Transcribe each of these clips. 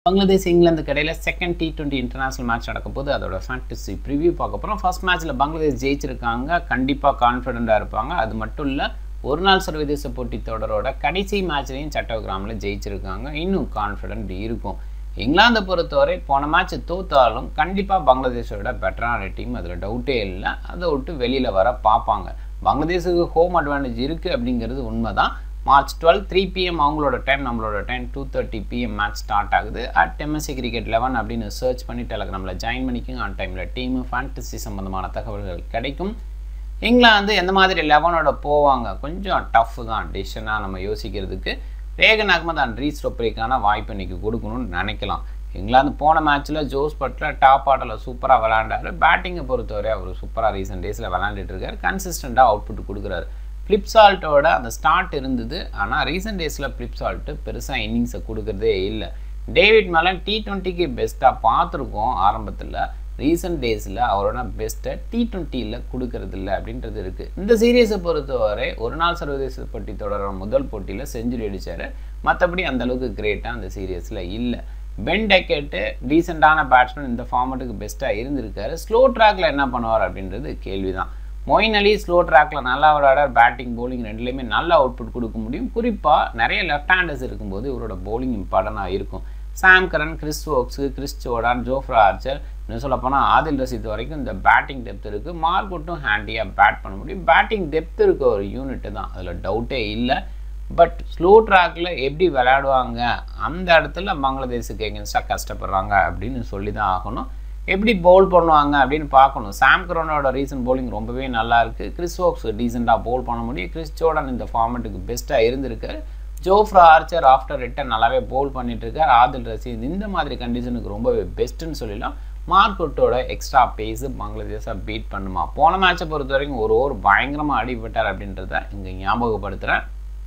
Bangladesh England கடையில் second T twenty international match நடக்க போது அதோட ஃபேண்டசி ப்ரிவியூ பார்க்க போகிறோம் ஃபர்ஸ்ட் மேட்ச்சில் பங்களாதேஷ் ஜெயிச்சிருக்காங்க கண்டிப்பாக கான்ஃபிடென்ட்டாக இருப்பாங்க அது மட்டும் இல்லை ஒரு நாள் சர்வதேச போட்டி தொடரோட கடைசி மேட்ச்லையும் சட்டோகிராமில் ஜெயிச்சிருக்காங்க இன்னும் கான்ஃபிடென்ட் இருக்கும் இங்கிலாந்தை பொறுத்தவரை போன மேட்ச் தோத்தாலும் கண்டிப்பாக பங்களாதேஷோட பெட்டரான டீம் அதில் டவுட்டே இல்லை அதை விட்டு வெளியில் வர பார்ப்பாங்க பங்களாதேஷுக்கு ஹோம் அட்வான்டேஜ் இருக்குது அப்படிங்கிறது உண்மை தான் மார்ச் டுவெல் த்ரீ பிஎம் அவங்களோட டைம் நம்மளோட time two thirty PM match start ஆகுது அட் எம்எஸ்சி கிரிக்கெட் லெவன் அப்படின்னு சர்ச் பண்ணி டெலகிராமில் ஜாயின் பண்ணிக்கோங்க ஆன் டைமில் டீமு ஃபேண்டசி சம்மந்தமான தகவல்கள் கிடைக்கும் இங்கிலாந்து எந்த மாதிரி லெவனோட போவாங்க கொஞ்சம் டஃப் தான் டிசிஷனாக நம்ம யோசிக்கிறதுக்கு ரேகன் அகமது அண்ட் ரீஸ் ரொப்ரிக்கான வாய்ப்பு இன்னைக்கு கொடுக்கணும்னு நினைக்கலாம் இங்கிலாந்து போன மேட்ச்சில் ஜோஸ் பட்லர் டாப் ஆர்டரில் சூப்பராக விளாண்டாரு பேட்டிங்கை பொறுத்தவரை அவர் சூப்பராக ரீசெண்ட் டேஸில் விளாண்டுட்டு இருக்காரு கன்சிஸ்டண்ட்டாக அவுட்புட் கொடுக்குறாரு ஃப்ளிப்சால்ட்டோட அந்த ஸ்டார்ட் இருந்தது ஆனால் ரீசெண்ட் டேஸில் ஃப்ளிப்சால்ட்டு பெருசாக இன்னிங்ஸை கொடுக்குறதே இல்லை டேவிட் மேலன் டி டுவெண்ட்டிக்கு பெஸ்ட்டாக பார்த்துருக்கோம் ஆரம்பத்தில் ரீசெண்ட் டேஸில் அவரோட பெஸ்ட்டை டி டுவெண்ட்டியில் கொடுக்கறது இல்லை அப்படின்றது இருக்குது இந்த சீரியஸை பொறுத்தவரை ஒரு நாள் சர்வதேச போட்டி தொடர முதல் போட்டியில் செஞ்சுரி அடித்தார் மற்றபடி அந்தளவுக்கு கிரேட்டாக அந்த சீரியஸில் இல்லை பென் டெக்கெட்டு டீசெண்டான பேட்ஸ்மேன் இந்த ஃபார்மேட்டுக்கு பெஸ்ட்டாக இருந்திருக்காரு ஸ்லோ ட்ராக்கில் என்ன பண்ணுவார் அப்படின்றது கேள்வி தான் மொயின் அலி ஸ்லோ ட்ராக்கில் நல்லா விளையாடார் பேட்டிங் போலிங் ரெண்டுலேயுமே நல்ல அவுட்புட் கொடுக்க முடியும் குறிப்பாக நிறைய லெஃப்ட் ஹேண்டர்ஸ் இருக்கும்போது இவரோட போலிங் இம்பார்ட்டனாக இருக்கும் Sam Curran Chris Woakes Chris Jordan Jofra Archer இன்னும் சொல்லப்போனால் ஆதில் ரசித் வரைக்கும் இந்த பேட்டிங் டெப்த் இருக்குது மார்க்குட்டும் ஹேண்டியாக பேட் பண்ண முடியும் பேட்டிங் டெப்த் இருக்க ஒரு யூனிட்டு தான் அதில் டவுட்டே இல்லை பட் ஸ்லோ ட்ராக்கில் எப்படி விளையாடுவாங்க அந்த இடத்துல பங்களாதேஷுக்கு எகென்ஸ்டாக கஷ்டப்படுறாங்க அப்படின்னு சொல்லி தான் ஆகணும் எப்படி பவுல் பண்ணுவாங்க அப்படின்னு பார்க்கணும் சாம் கரோனோட ரீசன்ட் பவுலிங் ரொம்பவே நல்லா இருக்குது கிறிஸ் ஓக்ஸ் டீசெண்டாக பவுல் பண்ண முடியும் கிறிஸ் ஜோர்டன் இந்த ஃபார்மெட்டுக்கு பெஸ்ட்டாக இருந்திருக்காரு ஜோஃப்ரா ஆர்ச்சர் ஆஃப்டர் ரிட்டன் நல்லாவே பவுல் பண்ணிட்டு இருக்கார் ஆதில் ரசீத் இந்த மாதிரி கண்டிஷனுக்கு ரொம்பவே பெஸ்ட்டுன்னு சொல்லலாம் மார்க்குட்டோட எக்ஸ்ட்ரா பேஸு பங்களாதேஷை பீட் பண்ணுமா போன மேட்சை பொறுத்த வரைக்கும் ஒரு ஓவர் பயங்கரமாக அடிபட்டார் அப்படின்றத இங்கே ஞாபகப்படுத்துகிறேன்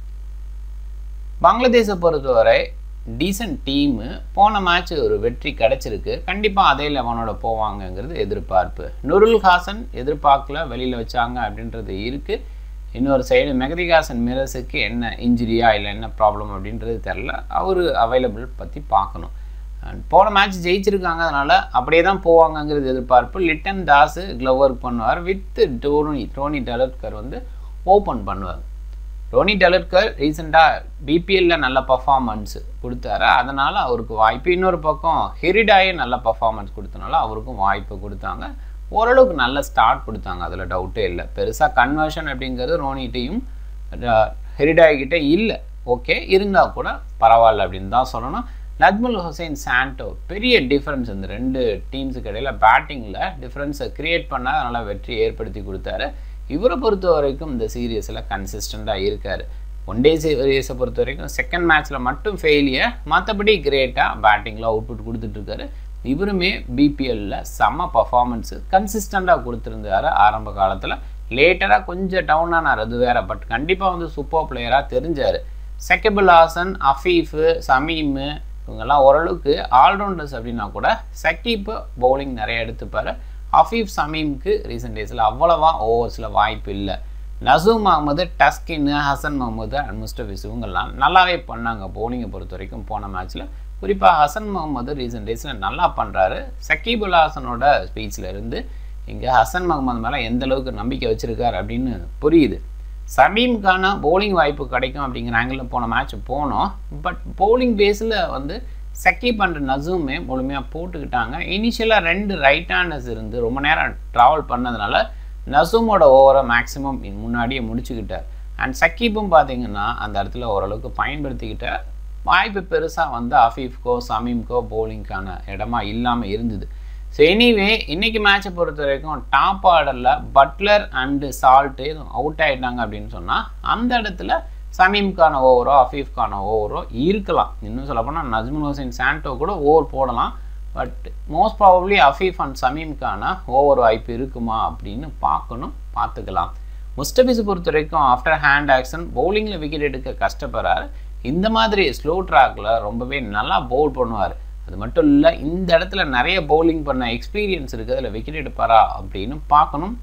பங்களாதேஷை பொறுத்தவரை டீசன்ட் டீமு போன மேட்ச் ஒரு வெற்றி கிடச்சிருக்கு கண்டிப்பாக அதே லெவனோட போவாங்கங்கிறது எதிர்பார்ப்பு நுருல் ஹாசன் எதிர்பார்க்கல வெளியில் வச்சாங்க அப்படின்றது இருக்குது இன்னொரு சைடு மெகதிகாசன் மிரஸுக்கு என்ன இன்ஜுரியா இல்லை என்ன ப்ராப்ளம் அப்படின்றது தெரில அவர் அவைலபிள் பற்றி பார்க்கணும் போன மேட்ச் ஜெயிச்சிருக்காங்க அதனால் அப்படியே தான் போவாங்கங்கிறது எதிர்பார்ப்பு லிட்டன் தாஸ் க்ளவ் ஒர்க் பண்ணுவார் வித் டோனி டோனி டெலட்கர் வந்து ஓப்பன் பண்ணுவார் டோனி டெலட்கர் ரீசெண்டாக பிபிஎல்ல நல்ல பர்ஃபார்மன்ஸ் கொடுத்தாரு அதனால் அவருக்கு வாய்ப்பு இன்னொரு பக்கம் ஹெரிடாயே நல்ல பர்ஃபார்மன்ஸ் கொடுத்தனால அவருக்கும் வாய்ப்பு கொடுத்தாங்க ஓரளவுக்கு நல்ல ஸ்டார்ட் கொடுத்தாங்க அதில் டவுட்டே இல்லை பெருசாக கன்வர்ஷன் அப்படிங்கிறது ரோனிகிட்டையும் ஹெரிடாய்கிட்ட இல்லை ஓகே இருந்தால் கூட பரவாயில்ல அப்படின்னு தான் சொல்லணும் நஜ்முல் ஹுசைன் சாண்டோ பெரிய டிஃப்ரென்ஸ் இந்த ரெண்டு டீம்ஸுக்கு இடையில் பேட்டிங்கில் டிஃப்ரென்ஸை க்ரியேட் பண்ண அதனால் வெற்றி ஏற்படுத்தி கொடுத்தாரு இவரை பொறுத்த வரைக்கும் இந்த சீரியஸில் கன்சிஸ்டண்ட்டாக இருக்கார் ஒன் டே சீரியஸை பொறுத்த வரைக்கும் செகண்ட் மேட்ச்சில் மட்டும் ஃபெயிலியர் மற்றபடி கிரேட்டாக பேட்டிங்கில் அவுட்புட் கொடுத்துட்ருக்காரு இவருமே பிபிஎல்ல செம்ம பர்ஃபார்மன்ஸு கன்சிஸ்டண்ட்டாக கொடுத்துருந்தாரு ஆரம்ப காலத்தில் லேட்டராக கொஞ்சம் டவுன் ஆனார் அது வேற பட் கண்டிப்பாக வந்து சூப்பர் பிளேயராக தெரிஞ்சார் செக்கபிள் ஹாசன் அஃபீஃபு சமீமு இவங்கெல்லாம் ஓரளவுக்கு ஆல்ரவுண்டர்ஸ் அப்படின்னா கூட சக்கீப்பு பவுலிங் நிறைய எடுத்துப்பார் அஃபீஃப் சமீமுக்கு ரீசெண்ட் டேஸில் அவ்வளோவா ஓவர்ஸில் வாய்ப்பு இல்லை நசூம் அகமது டஸ்கின் ஹசன் முகமது அண்ட் முஸ்டபிஸ் இவங்கெல்லாம் நல்லாவே பண்ணாங்க பவுலிங்கை பொறுத்த வரைக்கும் போன மேட்ச்சில் குறிப்பாக ஹசன் முகமது ரீசெண்ட் டேஸில் நல்லா பண்ணுறாரு சக்கீபுல் ஹாசனோட ஸ்பீச்சில் இருந்து இங்கே ஹசன் முகமது மேலே எந்த அளவுக்கு நம்பிக்கை வச்சுருக்கார் அப்படின்னு புரியுது சமீம்கான பவுலிங் வாய்ப்பு கிடைக்கும் அப்படிங்கிற ஆங்கிளில் போன மேட்ச் போனோம் பட் பவுலிங் பேஸில் வந்து சக்கீப் அண்ட் நசூமே முழுமையாக போட்டுக்கிட்டாங்க இனிஷியலாக ரெண்டு ரைட் ஹேண்டர்ஸ் இருந்து ரொம்ப நேரம் ட்ராவல் பண்ணதுனால நசூமோட ஓவரை மேக்ஸிமம் முன்னாடியே முடிச்சுக்கிட்டார் அண்ட் சக்கீப்பும் பார்த்தீங்கன்னா அந்த இடத்துல ஓரளவுக்கு பயன்படுத்திக்கிட்டார் வாய்ப்பு பெருசாக வந்து அஃபீஃப்கோ சமீம்கோ பவுலிங்க்கான இடமா இல்லாமல் இருந்தது ஸோ எனிவே இன்றைக்கி மேட்சை பொறுத்த வரைக்கும் டாப் ஆர்டரில் பட்லர் அண்டு சால்ட்டு அவுட் ஆகிட்டாங்க அப்படின்னு சொன்னால் அந்த இடத்துல சமீம்கான ஓவரோ அஃபீஃப்கான ஓவரோ இருக்கலாம் இன்னும் சொல்லப்போனால் நஜ்முல் ஹுசைன் சாண்டோ கூட ஓவர் போடலாம் but most probably Afif and சமீம்கான ஓவர் வாய்ப்பு இருக்குமா அப்படின்னு பார்க்கணும் பார்த்துக்கலாம் முஸ்டபிஸ் பொறுத்த வரைக்கும் ஆஃப்டர் ஹேண்ட் ஆக்ஷன் பவுலிங்கில் விக்கெட் எடுக்க கஷ்டப்படுறாரு இந்த மாதிரி ஸ்லோ ட்ராக்கில் ரொம்பவே நல்லா பவுல் பண்ணுவார் அது மட்டும் இல்லை இந்த இடத்துல நிறைய பவுலிங் பண்ண எக்ஸ்பீரியன்ஸ் இருக்குது அதில் விக்கெட் எடுப்பாரா அப்படின்னு பார்க்கணும்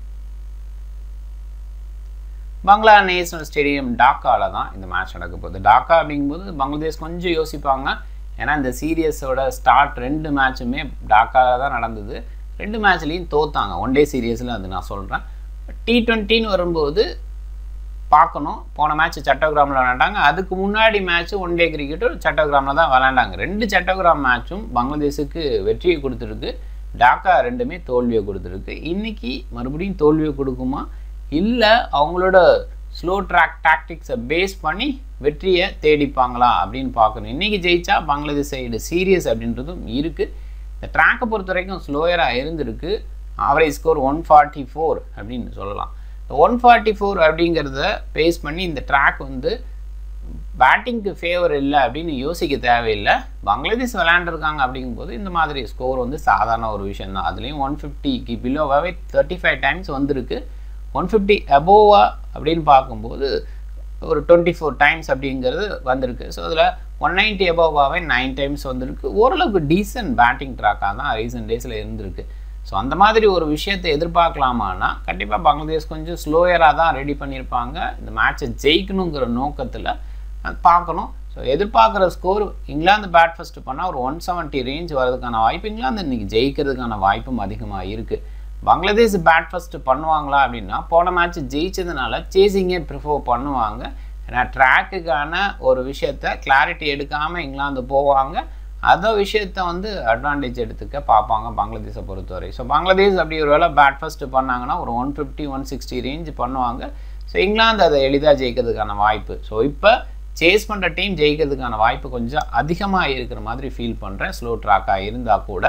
பங்களா நேஷனல் ஸ்டேடியம் டாக்காவில் தான் இந்த மேட்ச் நடக்க போகுது டாக்கா அப்படிங்கும்போது பங்களாதேஷ் கொஞ்சம் யோசிப்பாங்க ஏன்னா இந்த சீரியஸோட ஸ்டார்ட் ரெண்டு மேட்சுமே டாக்காக தான் நடந்தது ரெண்டு மேட்ச்லேயும் தோத்தாங்க ஒன் டே சீரியஸில் அது நான் சொல்கிறேன் டி ட்வெண்ட்டின்னு வரும்போது பார்க்கணும் போன மேட்ச் சட்டோகிராமில் விளையாண்டாங்க அதுக்கு முன்னாடி மேட்ச் ஒன் டே கிரிக்கெட்டும் சட்டோகிராமில் தான் விளையாண்டாங்க ரெண்டு சட்டோகிராம் மேட்சும் பங்களாதேஷுக்கு வெற்றியை கொடுத்துருக்கு டாக்கா ரெண்டுமே தோல்வியை கொடுத்துருக்கு இன்னைக்கு மறுபடியும் தோல்வியை கொடுக்குமா இல்லை அவங்களோட ஸ்லோ ட்ராக் டாக்டிக்ஸை பேஸ் பண்ணி வெற்றியை தேடிப்பாங்களா அப்படின்னு பார்க்கணும் இன்றைக்கி ஜெயிச்சா பங்களாதேஷ் சைடு சீரியஸ் அப்படின்றதும் இருக்குது இந்த ட்ராக்கை பொறுத்த வரைக்கும் ஸ்லோயராக இருந்திருக்கு average score one forty four அப்படின்னு சொல்லலாம் ஒன் ஃபார்ட்டி ஃபோர் அப்படிங்கிறத பேஸ் பண்ணி இந்த ட்ராக் வந்து பேட்டிங்க்கு ஃபேவர் இல்லை அப்படின்னு யோசிக்க தேவையில்லை பங்களாதேஷ் விளையாண்டுருக்காங்க அப்படிங்கும்போது இந்த மாதிரி ஸ்கோர் வந்து சாதாரண ஒரு விஷயம் தான் அதுலேயும் ஒன் ஃபிஃப்டிக்கு பிலோவாகவே தேர்ட்டி ஃபைவ் டைம்ஸ் வந்திருக்கு ஒன் ஃபிஃப்டி அபோவா அப்படின்னு பார்க்கும்போது ஒரு டுவெண்ட்டி ஃபோர் டைம்ஸ் அப்படிங்கிறது வந்திருக்கு ஸோ அதில் ஒன் நைன்ட்டி அபோவாகவே நைன் டைம்ஸ் வந்திருக்கு ஓரளவுக்கு டீசன்ட் பேட்டிங் ட்ராக்காக தான் ரீசெண்ட் டேஸில் இருந்திருக்கு ஸோ அந்த மாதிரி ஒரு விஷயத்தை எதிர்பார்க்கலாமான்னா கண்டிப்பாக பங்களாதேஷ் கொஞ்சம் ஸ்லோயராக தான் ரெடி பண்ணியிருப்பாங்க இந்த மேட்சை ஜெயிக்கணுங்கிற நோக்கத்தில் பார்க்கணும் ஸோ எதிர்பார்க்குற ஸ்கோர் இங்கிலாந்து பேட் ஃபஸ்ட்டு பண்ணால் ஒரு ஒன் செவன்ட்டி ரேஞ்ச் வரதுக்கான வாய்ப்பு இங்கிலாந்து இன்றைக்கி ஜெயிக்கிறதுக்கான வாய்ப்பும் அதிகமாக இருக்குது பங்களாதேஷ் பேட் ஃபஸ்ட்டு பண்ணுவாங்களா அப்படின்னா போன மேட்ச் ஜெயிச்சதுனால சேசிங்கே ப்ரிஃபர் பண்ணுவாங்க ஏன்னா ட்ராக்குக்கான ஒரு விஷயத்த கிளாரிட்டி எடுக்காமல் இங்கிலாந்து போவாங்க அதை விஷயத்த வந்து அட்வான்டேஜ் எடுத்துக்க பார்ப்பாங்க பங்களாதேஷை பொறுத்தவரை ஸோ பங்களாதேஷ் அப்படி ஒரு வேளை பேட் ஃபஸ்ட்டு பண்ணாங்கன்னா ஒரு one fifty one sixty range பண்ணுவாங்க ஸோ இங்கிலாந்து அதை எளிதாக ஜெயிக்கிறதுக்கான வாய்ப்பு ஸோ இப்போ சேஸ் பண்ணுற டீம் ஜெயிக்கிறதுக்கான வாய்ப்பு கொஞ்சம் அதிகமாக இருக்கிற மாதிரி ஃபீல் பண்ணுறேன் ஸ்லோ ட்ராக்காக இருந்தால் கூட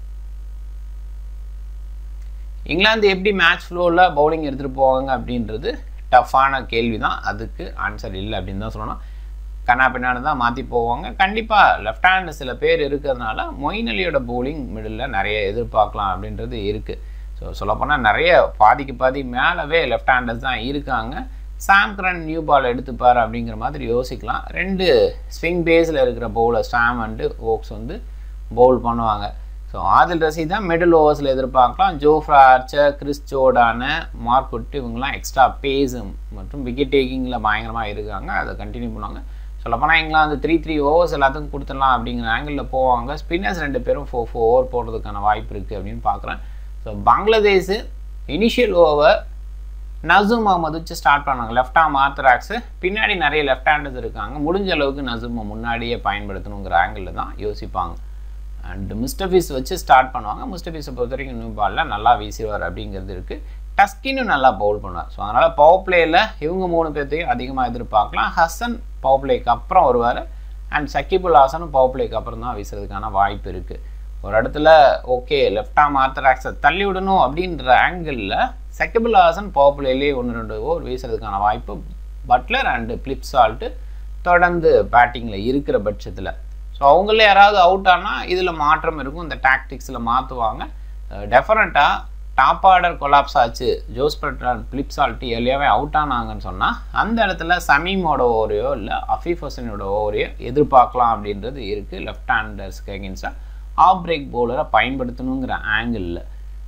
இங்கிலாந்து எப்படி மேட்ச் ஃப்ளோவில் பவுலிங் எடுத்துகிட்டு போவாங்க அப்படின்றது டஃப்பான கேள்வி தான் அதுக்கு ஆன்சர் இல்லை அப்படின்னு தான் சொல்லணும் கண்ணா பின்னாடி தான் மாற்றி போவாங்க கண்டிப்பாக லெஃப்ட் ஹேண்டு சில பேர் இருக்கிறதுனால மொயின் அலியோட பவுலிங் மிடில் நிறைய எதிர்பார்க்கலாம் அப்படின்றது இருக்குது ஸோ சொல்லப்போனால் நிறைய பாதிக்கு பாதி மேலவே லெஃப்ட் ஹேண்டர்ஸ் தான் இருக்காங்க சாம்கரன் நியூ பால் எடுத்துப்பார் அப்படிங்கிற மாதிரி யோசிக்கலாம் ரெண்டு ஸ்விங் பேஸில் இருக்கிற பவுலர் ஸ்டாம் அண்டு ஓக்ஸ் வந்து பவுல் பண்ணுவாங்க ஸோ ஆதில் ரசீத் தான் மிடில் ஓவர்ஸில் எதிர்பார்க்கலாம் ஜோஃப்ரா ஆர்ச்சர் கிறிஸ் ஜோர்டான மார்க்குட்டு இவங்கெல்லாம் எக்ஸ்ட்ரா பேஸும் மற்றும் விக்கெட் டேக்கிங்கில் பயங்கரமாக இருக்காங்க அதை கண்டினியூ பண்ணுவாங்க சொல்லப்போனால் இங்கிலாந்து த்ரீ த்ரீ ஓவர்ஸ் எல்லாத்துக்கும் கொடுத்துடலாம் அப்படிங்கிற ஆங்கிளில் போவாங்க ஸ்பின்னர்ஸ் ரெண்டு பேரும் ஃபோர் ஃபோர் ஓவர் போடுறதுக்கான வாய்ப்பு இருக்குது அப்படின்னு பார்க்குறேன் so Bangladesh initial over Nasum Ahmed வச்சு ஸ்டார்ட் பண்ணாங்க லெஃப்ட் ஆம் ஆர்த்தராக்ஸு பின்னாடி நிறைய லெஃப்ட் ஹேண்டர்ஸ் இருக்காங்க முடிஞ்ச அளவுக்கு நசூமை முன்னாடியே பயன்படுத்தணுங்கிற ஆங்கிளில் தான் யோசிப்பாங்க அண்ட் முஸ்டபிஸ் வச்சு ஸ்டார்ட் பண்ணுவாங்க முஸ்டபிஸை பொறுத்த வரைக்கும் நியூ பாலில் நல்லா வீசிடுவார் அப்படிங்கிறது இருக்குது டஸ்கினும் நல்லா பவுல் பண்ணுவார் ஸோ அதனால் பவர் பிளேயில் இவங்க மூணு பேர்த்தையும் அதிகமாக எதிர்பார்க்கலாம் ஹசன் பவர் பிளேக்கு அப்புறம் வருவார் அண்ட் சக்கிபுல் ஹாசனும் பவர் பிளேக்கு அப்புறம் தான் வீசுறதுக்கான வாய்ப்பு இருக்குது ஒரு இடத்துல ஓகே லெஃப்ட் ஆம் ஆர்த்தராக்ஸை தள்ளி விடணும் அப்படின்ற ஆங்கிளில் சக்கிபுல் ஹாசன் பவர் பிளேலேயே ஒன்று ரெண்டு ஓவர் வீசுறதுக்கான வாய்ப்பு பட்லர் அண்டு பிளிப் சால்ட்டு தொடர்ந்து பேட்டிங்கில் இருக்கிற பட்சத்தில் ஸோ அவங்களே யாராவது அவுட் ஆனால் இதில் மாற்றம் இருக்கும் இந்த டாக்டிக்ஸில் மாற்றுவாங்க டெஃபரெண்ட்டாக டாப் ஆர்டர் கொலாப்ஸ் ஆச்சு ஜோஸ் பட்லர் பிளிப் சால்ட்டு எளியாவே அவுட் ஆனாங்கன்னு சொன்னால் அந்த இடத்துல சமீமோட ஓவரையோ இல்லை அஃபீஃப் ஹசனோட ஓவரையோ எதிர்பார்க்கலாம் அப்படின்றது இருக்குது லெஃப்ட் ஹேண்டர்ஸ்க்கு அகேன்ஸ்டாக ஆஃப் பிரேக் பவுலரை பயன்படுத்தணுங்கிற ஆங்கிளில்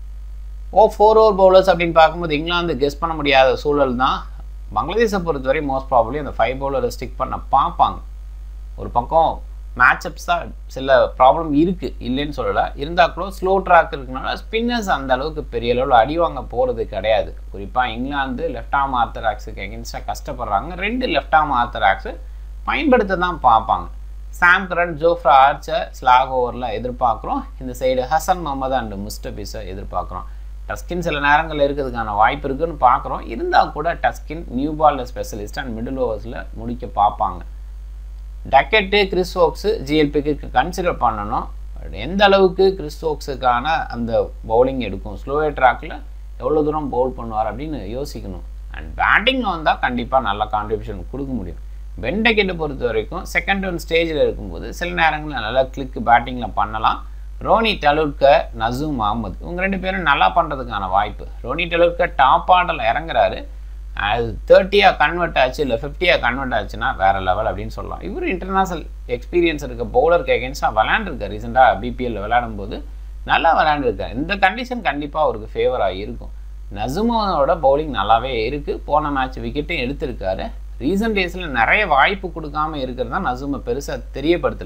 ஓ ஃபோர் ஓவர் பவுலர்ஸ் அப்படின்னு பார்க்கும்போது இங்கிலாந்து கெஸ் பண்ண முடியாத சூழல் தான் பங்களாதேஷை பொறுத்தவரை மோஸ்ட் ப்ராபப்ளி அந்த ஃபைவ் பவுலரை ஸ்டிக் பண்ண பார்ப்பாங்க ஒரு பக்கம் மேட்சப்ஸ் தான் சில ப்ராப்ளம் இருக்குது இல்லைன்னு சொல்லலை இருந்தால் கூட ஸ்லோ ட்ராக் இருக்கனால ஸ்பின்னர்ஸ் அந்த அளவுக்கு பெரிய அளவில் அடி வாங்க போகிறது கிடையாது குறிப்பாக இங்கிலாந்து லெஃப்ட் ஆம் ஆர்த்தராக்ஸுக்கு எகென்ஸ்டாக கஷ்டப்படுறாங்க ரெண்டு லெஃப்ட் ஆம் ஆர்த்தராக்ஸு பயன்படுத்த தான் பார்ப்பாங்க Sam Curran Jofra Archer slog ஓவரில் எதிர்பார்க்குறோம் இந்த சைடு ஹசன் முகமது அண்ட் முஸ்டபிஸை எதிர்பார்க்குறோம் டஸ்கின் சில நேரங்களில் இருக்கிறதுக்கான வாய்ப்பு இருக்குன்னு பார்க்குறோம் இருந்தால் கூட டஸ்கின் நியூ பாலில் ஸ்பெஷலிஸ்ட் அண்ட் மிடில் ஓவர்ஸில் முடிக்க பார்ப்பாங்க டக்கெட்டு கிறிஸ் ஓக்ஸு ஜிஎல்பிக்கு கன்சிடர் பண்ணணும் எந்த அளவுக்கு கிறிஸ் ஓக்ஸுக்கான அந்த பவுலிங் எடுக்கும் ஸ்லோவே ட்ராக்கில் எவ்வளோ தூரம் பவுல் பண்ணுவார் அப்படின்னு யோசிக்கணும் அண்ட் பேட்டிங் வந்தால் கண்டிப்பாக நல்ல கான்ட்ரிபியூஷன் கொடுக்க முடியும் பென்டக்கெட்டை பொறுத்த வரைக்கும் செகண்ட் ஒன் ஸ்டேஜில் இருக்கும்போது சில நேரங்களில் நல்லா கிளிக்கு பேட்டிங்கில் பண்ணலாம் ரோனி டலுட்க நசூம் அகமது இவங்க ரெண்டு பேரும் நல்லா பண்ணுறதுக்கான வாய்ப்பு ரோனி டலுட்க டாப் ஆர்டரில் இறங்குறாரு அது தேர்ட்டியாக கன்வெர்ட் ஆச்சு இல்லை ஃபிஃப்டியாக கன்வெர்ட் ஆச்சுன்னா வேறு லெவல் அப்படின்னு சொல்லலாம் இவர் இன்டர்நேஷனல் எக்ஸ்பீரியன்ஸ் இருக்க பவுலருக்கு எகென்ஸ்டாக விளையாண்டுருக்கார் ரீசெண்டாக பிபிஎல் விளையாடும் போது நல்லா விளையாண்டுருக்கார் இந்த கண்டிஷன் கண்டிப்பாக அவருக்கு ஃபேவராக இருக்கும் நசுமோனோட பவுலிங் நல்லாவே இருக்குது போன மேட்ச் விக்கெட்டும் எடுத்திருக்காரு ரீசன்ட் டேஸில் நிறைய வாய்ப்பு கொடுக்காம இருக்கிறது தான் நசுமை பெருசாக தெரியப்படுத்தலை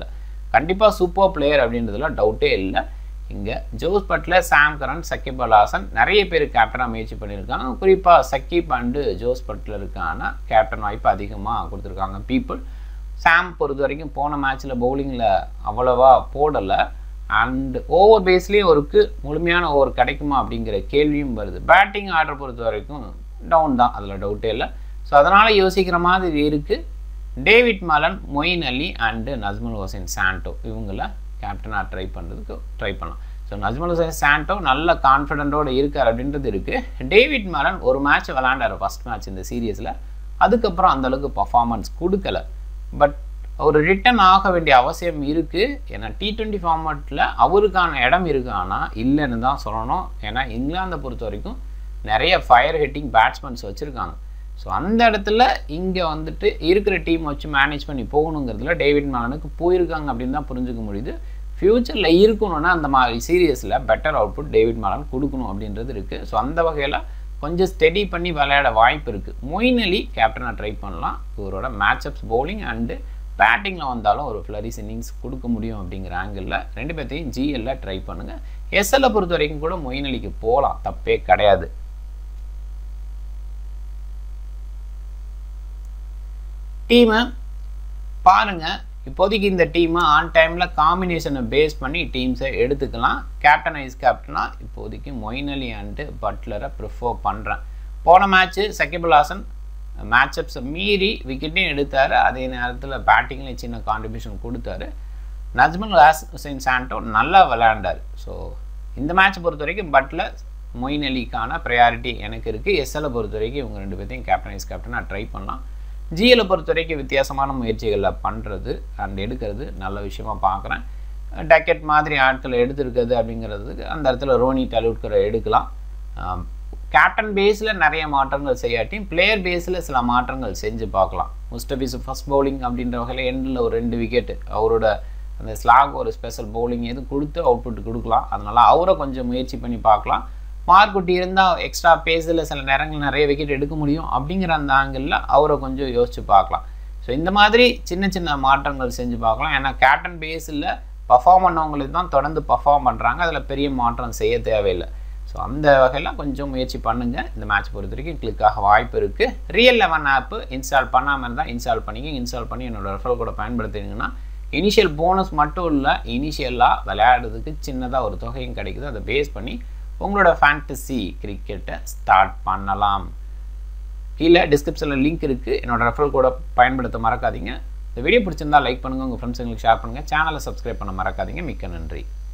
கண்டிப்பாக சூப்பர் பிளேயர் அப்படின்றதுல டவுட்டே இல்லை இங்கே Jos Buttler Sam Curran Shakib Al Hasan நிறைய பேர் கேப்டனாக முயற்சி பண்ணியிருக்காங்க குறிப்பாக சக்கிப் அண்டு ஜோஸ் பட்லருக்கான கேப்டன் வாய்ப்பு அதிகமாக கொடுத்துருக்காங்க பீப்புள் சாம் பொறுத்த வரைக்கும் போன மேட்ச்சில் பவுலிங்கில் அவ்வளோவா போடலை அண்ட் ஓவர் பேஸ்லேயும் ஒருக்கு முழுமையான ஓவர் கிடைக்குமா அப்படிங்கிற கேள்வியும் வருது பேட்டிங் ஆர்டர் பொறுத்த வரைக்கும் டவுன் தான் அதில் டவுட்டே இல்லை ஸோ அதனால் யோசிக்கிற மாதிரி இருக்குது David Malan Moeen Ali and Najmul Hossain Shanto இவங்கள கேப்டனாக ட்ரை பண்ணுறதுக்கு ட்ரை பண்ணலாம் ஸோ நஜ்மல் ஹுசைன் சாண்டோ நல்ல கான்ஃபிடென்ட்டோடு இருக்கார் அப்படின்றது இருக்குது டேவிட் மலன் ஒரு மேட்ச் விளாண்டார் ஃபஸ்ட் மேட்ச் இந்த சீரியஸில் அதுக்கப்புறம் அந்தளவுக்கு பர்ஃபார்மன்ஸ் கொடுக்கல பட் ஒரு ரிட்டன் ஆக வேண்டிய அவசியம் இருக்குது ஏன்னா டி ட்வெண்ட்டி ஃபார்மேட்டில் அவருக்கான இடம் இருக்குது ஆனால் இல்லைன்னு தான் சொல்லணும் ஏன்னா இங்கிலாந்தை பொறுத்த வரைக்கும் நிறைய ஃபயர் ஹிட்டிங் பேட்ஸ்மேன்ஸ் வச்சுருக்காங்க ஸோ அந்த இடத்துல இங்கே வந்துட்டு இருக்கிற டீம் வச்சு மேனேஜ் பண்ணி போகணுங்கிறதுல டேவிட் மேலனுக்கு போயிருக்காங்க அப்படின்னு தான் புரிஞ்சுக்க முடியுது ஃப்யூச்சரில் இருக்கணும்னா அந்த மாதிரி சீரியஸில் பெட்டர் அவுட்புட் டேவிட் மேலன் கொடுக்கணும் அப்படின்றது இருக்குது ஸோ அந்த வகையில் கொஞ்சம் ஸ்டெடி பண்ணி விளையாட வாய்ப்பு இருக்குது மொயின் அலி கேப்டனாக ட்ரை பண்ணலாம் இவரோட மேட்சப்ஸ் பவுலிங் அண்டு பேட்டிங்கில் வந்தாலும் ஒரு ஃப்ளரிஸ் இன்னிங்ஸ் கொடுக்க முடியும் அப்படிங்கிற ஆங்கிளில் ரெண்டு பேர்த்தையும் ஜிஎல்ல ட்ரை பண்ணுங்கள் எஸ்எல்லை பொறுத்த வரைக்கும் கூட மொயின் அலிக்கு போகலாம் தப்பே கிடையாது டீமை பாருங்கள் இப்போதைக்கு இந்த டீமை ஆன் டைமில் காம்பினேஷனை பேஸ் பண்ணி டீம்ஸை எடுத்துக்கலாம் கேப்டன் ஐஸ் கேப்டனாக இப்போதைக்கு மொயின் அலி அண்டு பட்லரை ப்ரிஃபர் பண்ணுறேன் போன மேட்ச்சு சக்கிபுல் ஹாசன் மேட்சப்ஸை மீறி விக்கெட்டையும் எடுத்தார் அதே நேரத்தில் பேட்டிங்லேயும் சின்ன கான்ட்ரிபியூஷன் கொடுத்தாரு நஜ்மல் ஹாஸ் ஹுசைன் சாண்டோ நல்லா விளையாண்டார் ஸோ இந்த மேட்ச் பொறுத்த வரைக்கும் பட்லர் மொயின் அலிக்கான ப்ரையாரிட்டி எனக்கு இருக்குது எஸ்எல்லை பொறுத்த வரைக்கும் இவங்க ரெண்டு பேர்த்தையும் கேப்டன் ஐஸ் கேப்டனாக ட்ரை பண்ணலாம் ஜிஎலை பொறுத்த வரைக்கும் வித்தியாசமான முயற்சிகளில் பண்ணுறது அண்ட் எடுக்கிறது நல்ல விஷயமா பார்க்குறேன் டக்கெட் மாதிரி ஆட்களை எடுத்துருக்கிறது அப்படிங்கிறதுக்கு அந்த இடத்துல ரோனி டலூட்கரை எடுக்கலாம் கேப்டன் பேஸில் நிறைய மாற்றங்கள் செய்யாட்டியும் பிளேயர் பேஸில் சில மாற்றங்கள் செஞ்சு பார்க்கலாம் முஸ்டபிஸ் ஃபஸ்ட் பவுலிங் அப்படின்ற வகையில் எண்டில் ஒரு ரெண்டு விக்கெட்டு அவரோட அந்த ஸ்லாக் ஒரு ஸ்பெஷல் பவுலிங் எது கொடுத்து அவுட்புட் கொடுக்கலாம் அதனால் அவரை கொஞ்சம் முயற்சி பண்ணி பார்க்கலாம் மார்க்குட்டி இருந்தால் எக்ஸ்ட்ரா பேஸில் சில நேரங்கள் நிறைய விக்கெட் எடுக்க முடியும் அப்படிங்கிற அந்த ஆங்கிளில் அவரை கொஞ்சம் யோசித்து பார்க்கலாம் ஸோ இந்த மாதிரி சின்ன சின்ன மாற்றங்கள் செஞ்சு பார்க்கலாம் ஏன்னா கேப்டன் பேஸில் பர்ஃபார்ம் பண்ணவங்களுக்கு தான் தொடர்ந்து பர்ஃபார்ம் பண்ணுறாங்க அதில் பெரிய மாற்றம் செய்ய தேவையில்லை ஸோ அந்த வகையில் கொஞ்சம் முயற்சி பண்ணுங்கள் இந்த மேட்ச் பொறுத்த வரைக்கும் கிளிக்காக வாய்ப்பு இருக்குது ரியல் லெவன் ஆப்பு இன்ஸ்டால் பண்ணாமல் இருந்தால் இன்ஸ்டால் பண்ணிங்க இன்ஸ்டால் பண்ணி என்னோடய ரெஃபரல் கூட பயன்படுத்தினீங்கன்னா இனிஷியல் போனஸ் மட்டும் இல்லை இனிஷியலாக விளையாடுறதுக்கு சின்னதாக ஒரு தொகையும் கிடைக்குது அதை பேஸ் பண்ணி உங்களோட ஃபேண்டசி கிரிக்கெட்டை ஸ்டார்ட் பண்ணலாம் கீழே டிஸ்கிரிப்ஷனில் லிங்க் இருக்குது என்னோடய ரெஃபரல் கூட பயன்படுத்த மறக்காதீங்க இந்த வீடியோ பிடிச்சிருந்தா லைக் பண்ணுங்கள் உங்கள் ஃப்ரெண்ட்ஸுங்களுக்கு ஷேர் பண்ணுங்கள் சேனலை சப்ஸ்கிரைப் பண்ண மறக்காதீங்க மிக்க நன்றி